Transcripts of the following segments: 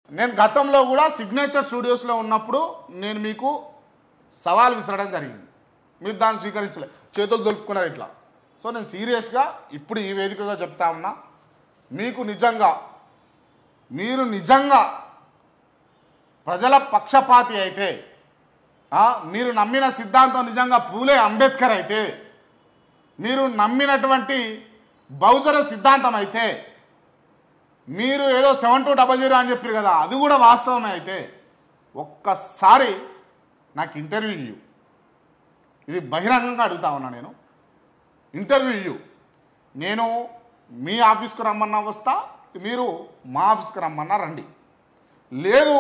నేను గతంలో కూడా సిగ్నేచర్ స్టూడియోస్లో ఉన్నప్పుడు నేను మీకు సవాల్ విసరడం జరిగింది మీరు దాన్ని స్వీకరించలే చేతులు దొరుకుకున్నారు ఇట్లా సో నేను సీరియస్గా ఇప్పుడు ఈ వేదికగా చెప్తా ఉన్నా మీకు నిజంగా మీరు నిజంగా ప్రజల పక్షపాతి అయితే ఆ, మీరు నమ్మిన సిద్ధాంతం నిజంగా పూలే అంబేద్కర్ అయితే మీరు నమ్మినటువంటి బహుజన సిద్ధాంతం అయితే మీరు ఏదో సెవెన్ టూ డబల్ జీరో అని చెప్పారు కదా అది కూడా వాస్తవమే అయితే ఒక్కసారి నాకు ఇంటర్వ్యూ ఇవ్వు ఇది బహిరంగంగా అడుగుతా ఉన్నా నేను ఇంటర్వ్యూ ఇవ్వు నేను మీ ఆఫీస్కి రమ్మన్నా వస్తా మీరు మా ఆఫీస్కి రమ్మన్నా రండి లేదు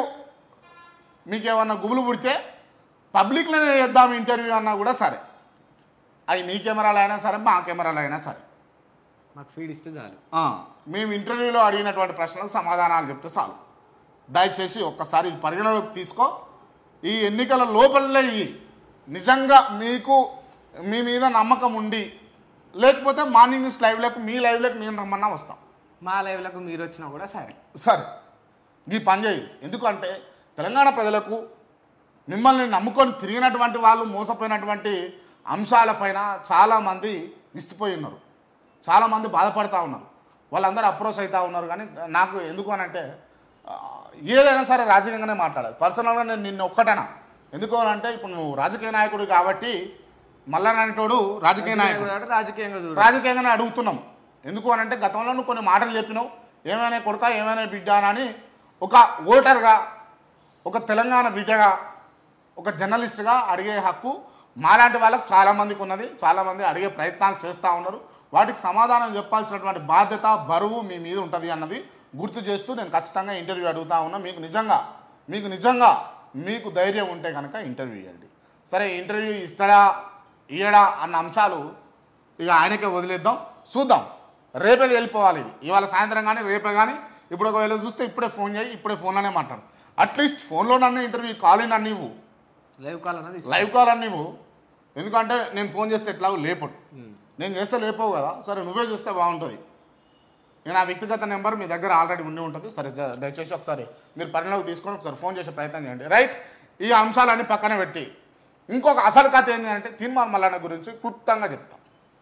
మీకు ఏమన్నా గుబులు పుడితే పబ్లిక్లోనే చేద్దాం ఇంటర్వ్యూ అన్నా కూడా సరే అవి మీ కెమెరాలు అయినా సరే మా కెమెరాలు అయినా సరే మాకు ఫీడ్ ఇస్తే చాలు ఆ, మేము ఇంటర్వ్యూలో అడిగినటువంటి ప్రశ్నలకు సమాధానాలు చెప్తే చాలు దయచేసి ఒక్కసారి ఇది పరిగణలోకి తీసుకో ఈ ఎన్నికల లోపలే ఇవి నిజంగా మీకు మీ మీద నమ్మకం ఉండి లేకపోతే మార్నింగ్ న్యూస్ లైవ్లకు మీ లైవ్లకు మేము రమ్మన్నా వస్తాం మా లైవ్లకు మీరు వచ్చినా కూడా సరే సరే ఈ పని చేయి ఎందుకంటే తెలంగాణ ప్రజలకు మిమ్మల్ని నమ్ముకొని తిరిగినటువంటి వాళ్ళు మోసపోయినటువంటి అంశాలపైన చాలామంది విస్తుపోయి ఉన్నారు చాలామంది బాధపడతా ఉన్నారు వాళ్ళందరూ అప్రోచ్ అవుతూ ఉన్నారు కానీ నాకు ఎందుకు అని అంటే ఆ, ఏదైనా సరే రాజకీయంగానే మాట్లాడాలి పర్సనల్గా నేను నిన్ను ఒక్కటేనా ఎందుకు అని అంటే ఇప్పుడు నువ్వు రాజకీయ నాయకుడు కాబట్టి మల్లనటోడు రాజకీయ నాయకుడు కాబట్టి రాజకీయంగా చూడు రాజకీయంగానే అడుగుతున్నాం ఎందుకు అని అంటే గతంలో నువ్వు కొన్ని మాటలు చెప్పినావు ఏమైనా కొడుక ఏమైనా బిడ్డ అని ఒక ఓటర్గా ఒక తెలంగాణ బిడ్డగా ఒక జర్నలిస్ట్గా అడిగే హక్కు మాలాంటి వాళ్ళకు చాలామందికి ఉన్నది చాలామంది అడిగే ప్రయత్నాలు చేస్తూ ఉన్నారు వాటికి సమాధానం చెప్పాల్సినటువంటి బాధ్యత బరువు మీ మీద ఉంటుంది అన్నది గుర్తు చేస్తూ నేను ఖచ్చితంగా ఇంటర్వ్యూ అడుగుతా ఉన్నా మీకు నిజంగా మీకు నిజంగా మీకు ధైర్యం ఉంటే కనుక ఇంటర్వ్యూ ఇవ్వండి సరే ఇంటర్వ్యూ ఇస్తాడా ఇయ్యడా అన్న అంశాలు ఇక ఆయనకే వదిలేద్దాం చూద్దాం రేపే వెళ్ళిపోవాలి ఇది ఇవాళ సాయంత్రం కానీ రేపే కానీ ఇప్పుడు ఒకవేళ చూస్తే ఇప్పుడే ఫోన్ చేయి ఇప్పుడే ఫోన్లోనే మాట్లాడు అట్లీస్ట్ ఫోన్లో నన్ను ఇంటర్వ్యూ కాల్ నన్ను ఇవ్వు లైవ్ కాల్ అన్నది లైవ్ కాల్ అన్ని ఇవ్వు ఎందుకంటే నేను ఫోన్ చేస్తే ఎట్లా లేపడు నేను చేస్తే లేపవు కదా సరే నువ్వే చూస్తే బాగుంటుంది నేను ఆ వ్యక్తిగత నెంబర్ మీ దగ్గర ఆల్రెడీ ఉండి ఉంటుంది సరే జ- దయచేసి ఒకసారి మీరు పరిణామం తీసుకొని ఒకసారి ఫోన్ చేసే ప్రయత్నం చేయండి రైట్ ఈ అంశాలన్నీ పక్కన పెట్టి ఇంకొక అసలు కథ ఏంటి అంటే తీర్మాన్ మల్లన్న గురించి క్లుప్తంగా చెప్తాం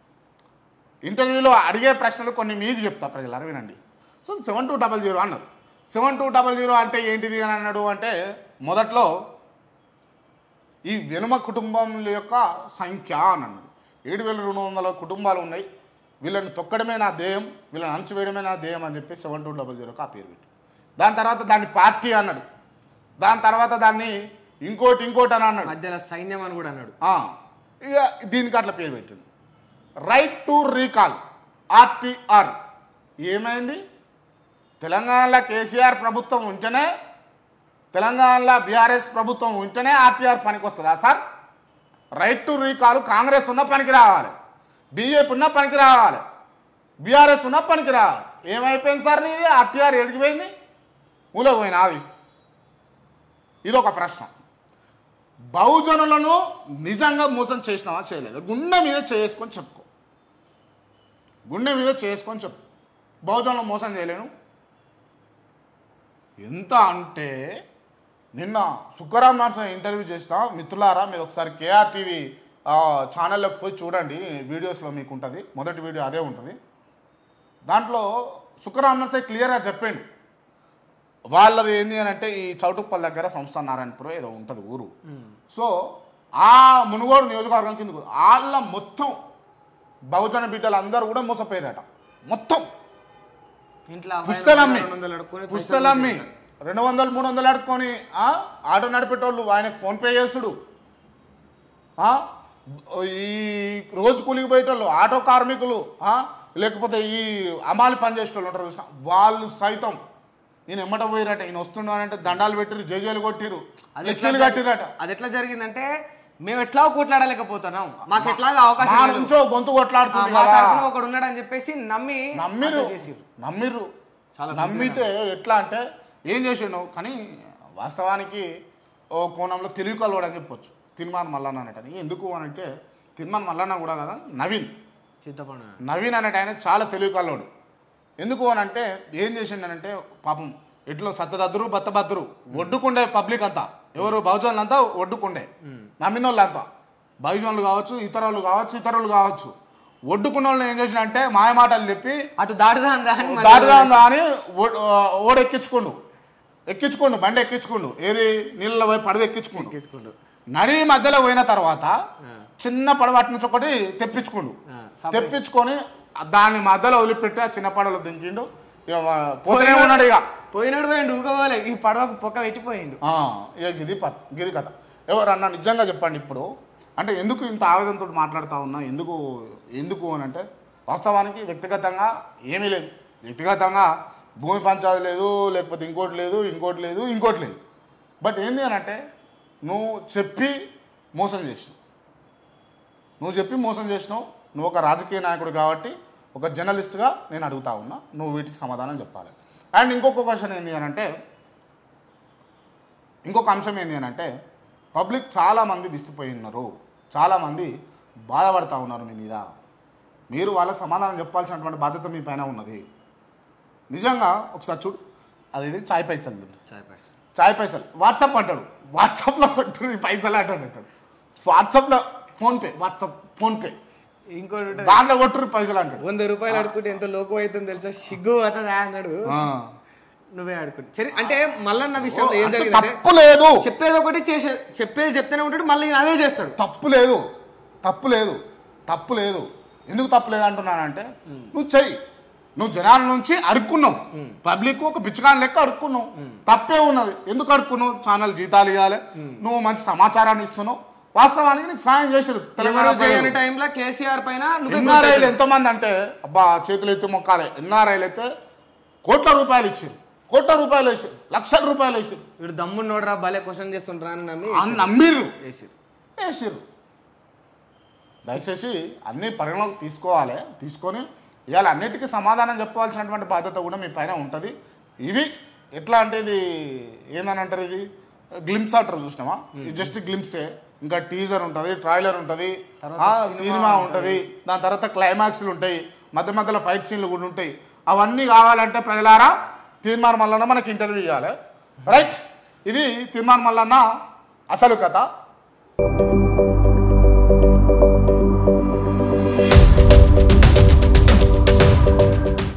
ఇంటర్వ్యూలో అడిగే ప్రశ్నలు కొన్ని మీకు చెప్తా ప్రజలు వినండి so seven two double zero అన్నారు సెవెన్ టూ డబల్ జీరో అంటే ఏంటిది అని అన్నాడు అంటే మొదట్లో ఈ వెనుమ కుటుంబం యొక్క సంఖ్య అని అన్నాడు ఏడు వేల రెండు వందల కుటుంబాలు ఉన్నాయి వీళ్ళని తొక్కడమే నా ధ్యేయం వీళ్ళని అణచివేయడమే నా ధ్యేయం అని చెప్పి సెవెన్ టూ డబల్ జీరోకి ఆ పేరు పెట్టు దాని తర్వాత దాన్ని పార్టీ అన్నాడు దాని తర్వాత దాన్ని ఇంకోటి ఇంకోటి అని అన్నాడు మధ్యలో సైన్యం అని కూడా అన్నాడు ఆ, ఇక దీనికి అట్లా పేరు పెట్టింది రైట్ టు రీకాల్ ఆర్టీఆర్ ఏమైంది తెలంగాణలో కేసీఆర్ ప్రభుత్వం ఉంటేనే తెలంగాణలో బీఆర్ఎస్ ప్రభుత్వం ఉంటేనే ఆర్టీఆర్ పనికి వస్తుందా sir right to recall Congress ఉన్న పనికి రావాలి బీజేపీ ఉన్న పనికి రావాలి బీఆర్ఎస్ ఉన్న పనికి రావాలి ఏమైపోయింది సార్ నీది ఆర్టీఆర్ ఎడిగిపోయింది మూల పోయినా అది ఇది ఒక ప్రశ్న బహుజనులను నిజంగా మోసం చేసినావా చేయలేదు గుండె మీద చేసుకొని చెప్పుకో గుండె మీద చేసుకొని చెప్పు బహుజనులు మోసం చేయలేను ఎంత అంటే నిన్న సుక్కరామ్ నరసింహ ఇంటర్వ్యూ చేసిన మిత్రులారా మీరు ఒకసారి కేఆర్ టీవీ ఛానల్లోకి పోయి చూడండి వీడియోస్లో మీకు ఉంటుంది మొదటి వీడియో అదే ఉంటుంది దాంట్లో సుక్కరామ్ నరసింహ క్లియర్గా చెప్పండి వాళ్ళది ఏంది అని అంటే ఈ చౌటుప్పల్ దగ్గర సంస్థ నారాయణపురం ఏదో ఉంటుంది ఊరు సో ఆ మునుగోడు నియోజకవర్గం కిందకు వాళ్ళ మొత్తం బహుజన బిడ్డలు అందరూ కూడా మోసపోయారట మొత్తం ఇంట్లో అమ్మాయిలు పుస్తలమ్మి రెండు వందలు అడుక్కొని పైసలు పుస్తలమ్మి కొట్టేశారు. రెండు వందలు మూడు వందలు అడుక్కొని ఆ, ఆటో నడిపేటోళ్ళు ఆయనకు ఫోన్పే చేసుడు ఆ, ఈ రోజు కూలికి పోయేటోళ్ళు ఆటో కార్మికులు ఆ, లేకపోతే ఈ అమాలి పని చేసేటోళ్ళు ఉంటారు చూసిన వాళ్ళు సైతం ఈయన ఎమ్మట పోయిరట ఈయన వస్తున్నాడంటే దండాలు పెట్టిరు జేజేలు కొట్టిరు అది ఎట్లా లక్షలు జరి- కట్టిరట అది ఎట్లా జరిగిందంటే మేము ఎట్లా కొట్లాడలేకపోతున్నాం మాకు ఎట్లాగా మా అవకాశం లేదు. నుంచో గొంతు ఆ, కొట్లాడుతుంది మా కదా తరపున ఒకడు ఉన్నాడని చెప్పేసి నమ్మి నమ్మిరు అట్లా చేసిర్రు. నమ్మిరు చాలా నమ్మితే ఎట్లా అంటే ఏం చేసిండు కానీ వాస్తవానికి ఓ కోణంలో తెలివి కలవాడు అని చెప్పొచ్చు తిరుమల మల్లన్న అనేటని ఎందుకు అని అంటే తిరుమల మల్లన్న కూడా కదా నవీన్ చింతపండు నవీన్ అనేట ఆయన చాలా తెలివి కలవాడు ఎందుకు అని అంటే ఏం చేసిండనంటే పాపం ఇట్లా సత్తదద్దురు బత్తబద్దురు ఒడ్డుకుండే పబ్లిక్ అంతా ఎవరు బహుజనులు అంతా ఒడ్డుకుండే నమ్మిన వాళ్ళు అంతా బహుజనులు కావచ్చు ఇతరులు కావచ్చు ఇతరులు కావచ్చు ఒడ్డుకున్న వాళ్ళని ఏం చేసిన అంటే మాయ మాటలు చెప్పి అటు దాటుదా అందా అని మళ్ళీ దాటుదా అని ఓ- ఓడ ఎక్కించుకోండు ఎక్కించుకోండు బండి ఎక్కించుకోండు ఏది నీళ్ళ పోయి పడవ ఎక్కించుకోండు ఎక్కించుకుంటూ. నడి మధ్యలో పోయిన తర్వాత ఆ. చిన్న పడవ నుంచి ఒకటి తెప్పించుకోండు ఆ, సపరేట్. తెప్పించుకొని దాని మధ్యలో వదిలిపెట్టి ఆ చిన్న పడవలో దించిండు ఇక మా- పోతూనే ఉన్నాడు ఇక పోయినాడు పోయిండు ఊగపోలే ఈ పడవకు పొక్క పెట్టిపోయిండు ఆ, ఇక గిది ప- గిది కథ ఎవరన్నా నిజంగా చెప్పండి ఇప్పుడు అంటే ఎందుకు ఇంత ఆవేదనతో మాట్లాడుతూ ఉన్నా ఎందుకు ఎందుకు అని అంటే వాస్తవానికి వ్యక్తిగతంగా ఏమీ లేదు వ్యక్తిగతంగా భూమి పంచాది లేదు లేకపోతే ఇంకోటి లేదు ఇంకోటి లేదు ఇంకోటి లేదు బట్ ఏంది అని అంటే నువ్వు చెప్పి మోసం చేసినావు నువ్వు చెప్పి మోసం చేసినావు నువ్వు ఒక రాజకీయ నాయకుడు కాబట్టి ఒక జర్నలిస్ట్గా నేను అడుగుతా ఉన్నా నువ్వు వీటికి సమాధానం చెప్పాలి అండ్ ఇంకొక క్వశ్చన్ ఏంది అని అంటే ఇంకొక అంశం ఏంటి అని అంటే పబ్లిక్ చాలామంది విస్తుపోయి ఉన్నారు చాలామంది బాధపడతా ఉన్నారు మీ మీద మీరు వాళ్ళకి సమాధానం చెప్పాల్సినటువంటి బాధ్యత మీ పైన ఉన్నది నిజంగా ఒకసారి చూడు అది చాయ్ పైసలు చాయ్ పైసలు వాట్సాప్ అంటాడు వాట్సాప్లో పెట్టు ఈ పైసలు అంటాడు అంటాడు వాట్సాప్లో ఫోన్పే వాట్సాప్ ఫోన్పే ఇంకోటి ఉంటది. దాంట్లో కొట్టురు పైసలు అంటాడు వంద రూపాయలు అడుకుంటే ఎంత లోకం అవుతుందో తెలుసా సిగ్గు అతను అన్నాడు ఆ. నువ్వే ఆడుకుంటు సరే అంటే మల్లన్న విషయంలో ఏం అంటే జరిగిందంటే తప్పు లేదు చెప్పేది ఒకటి చేసే చెప్పేది చెప్తూనే ఉంటాడు మళ్ళీ ఈయన అదే చేస్తాడు తప్పు లేదు తప్పు లేదు తప్పు లేదు ఎందుకు తప్పు లేదు అంటున్నానంటే నువ్వు చెయ్యి నువ్వు జనాల నుంచి అడుక్కున్నావు పబ్లిక్ ఒక బిచ్చగాన్ లెక్క అడుక్కున్నావు తప్పే ఉన్నది ఎందుకు అడుక్కున్నావు ఛానల్ జీతాలు ఇవ్వాలి నువ్వు మంచి సమాచారాన్ని ఇస్తున్నావు వాస్తవానికి నీకు సాయం చేసారు ఎవరు చేయని టైంలో కేసీఆర్ పైన నువ్వే ఎన్ఆర్ఐలు ఎంతమంది అంటే అబ్బా చేతులు ఎత్తి మొక్కాలి ఎన్ఆర్ఐలు అయితే కోట్ల రూపాయలు ఇచ్చారు కోట్ల రూపాయలు వేసారు లక్షల రూపాయలు వేసారు వీడు దమ్మున్నోడరా భలే క్వశ్చన్ చేస్తుంటారా అని నమ్మి అని నమ్మిర్రు వేసిర్రు. వేసిర్రు దయచేసి అన్ని పరిగణలోకి తీసుకోవాలి తీసుకొని ఇవాళ అన్నిటికీ సమాధానం చెప్పవలసినటువంటి బాధ్యత కూడా మీ పైన ఉంటుంది ఇది ఎట్లా అంటే ఇది ఏందని అంటారు ఇది గ్లిమ్స్ అంటారు చూసినామా ఇది జస్ట్ గ్లిమ్సే ఇంకా టీజర్ ఉంటుంది ట్రైలర్ ఉంటుంది ఆ, సినిమా ఉంటుంది దాని తర్వాత క్లైమాక్స్లు ఉంటాయి మధ్య మధ్యలో ఫైట్ సీన్లు కూడా ఉంటాయి అవన్నీ కావాలంటే ప్రజలారా తీర్మానం మల్లన్న మనకి ఇంటర్వ్యూ ఇవ్వాలి రైట్ ఇది తీర్మానం మల్లన్న అసలు కథ